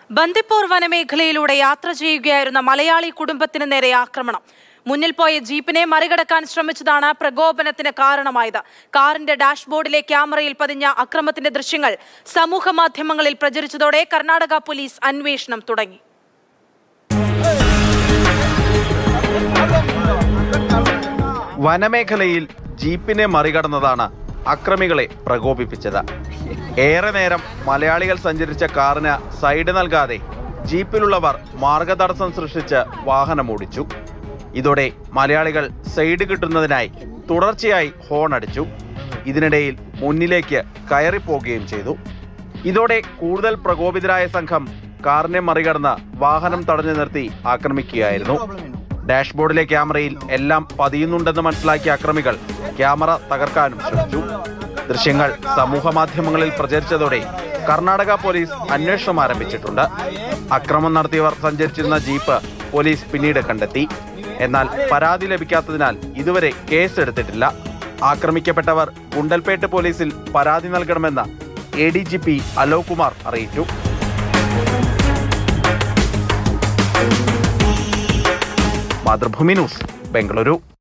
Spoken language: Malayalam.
ബന്ദിപ്പൂർ വനമേഖലയിലൂടെ യാത്ര ചെയ്യുകയായിരുന്ന മലയാളി കുടുംബത്തിന് നേരെ ആക്രമണം മുന്നിൽ പോയ ജീപ്പിനെ മറികടക്കാൻ ശ്രമിച്ചതാണ് പ്രകോപനത്തിന് കാരണമായത് കാറിന്റെ ഡാഷ്ബോർഡിലെ ക്യാമറയിൽ പതിഞ്ഞ അക്രമത്തിന്റെ ദൃശ്യങ്ങൾ സമൂഹ മാധ്യമങ്ങളിൽ പ്രചരിച്ചതോടെ കർണാടക പോലീസ് അന്വേഷണം തുടങ്ങി വനമേഖലയിൽ ജീപ്പിനെ മറികടന്നതാണ് അക്രമികളെ പ്രകോപിപ്പിച്ചത് ഏറെ നേരം മലയാളികൾ സഞ്ചരിച്ച കാറിന് സൈഡ് നൽകാതെ ജീപ്പിലുള്ളവർ മാർഗതടസ്സം സൃഷ്ടിച്ച് വാഹനമോടിച്ചു ഇതോടെ മലയാളികൾ സൈഡ് കിട്ടുന്നതിനായി തുടർച്ചയായി ഹോൺ അടിച്ചു ഇതിനിടയിൽ മുന്നിലേക്ക് കയറിപ്പോകുകയും ചെയ്തു ഇതോടെ കൂടുതൽ പ്രകോപിതരായ സംഘം കാറിനെ മറികടന്ന് വാഹനം തടഞ്ഞു നിർത്തി ആക്രമിക്കുകയായിരുന്നു ഡാഷ്ബോർഡിലെ ക്യാമറയിൽ എല്ലാം പതിയുന്നുണ്ടെന്ന് മനസ്സിലാക്കിയ അക്രമികൾ ക്യാമറ തകർക്കാനും ശ്രമിച്ചു ദൃശ്യങ്ങൾ സമൂഹ മാധ്യമങ്ങളിൽ പ്രചരിച്ചതോടെ കർണാടക പോലീസ് അന്വേഷണം ആരംഭിച്ചിട്ടുണ്ട് അക്രമം നടത്തിയവർ സഞ്ചരിച്ചിരുന്ന ജീപ്പ് പോലീസ് പിന്നീട് കണ്ടെത്തി എന്നാൽ പരാതി ലഭിക്കാത്തതിനാൽ ഇതുവരെ കേസെടുത്തിട്ടില്ല ആക്രമിക്കപ്പെട്ടവർ ഗുണ്ടൽപേട്ട് പോലീസിൽ പരാതി നൽകണമെന്ന് A D G P Alok Kumar അറിയിച്ചു മാതൃഭൂമി ന്യൂസ് ബംഗളൂരു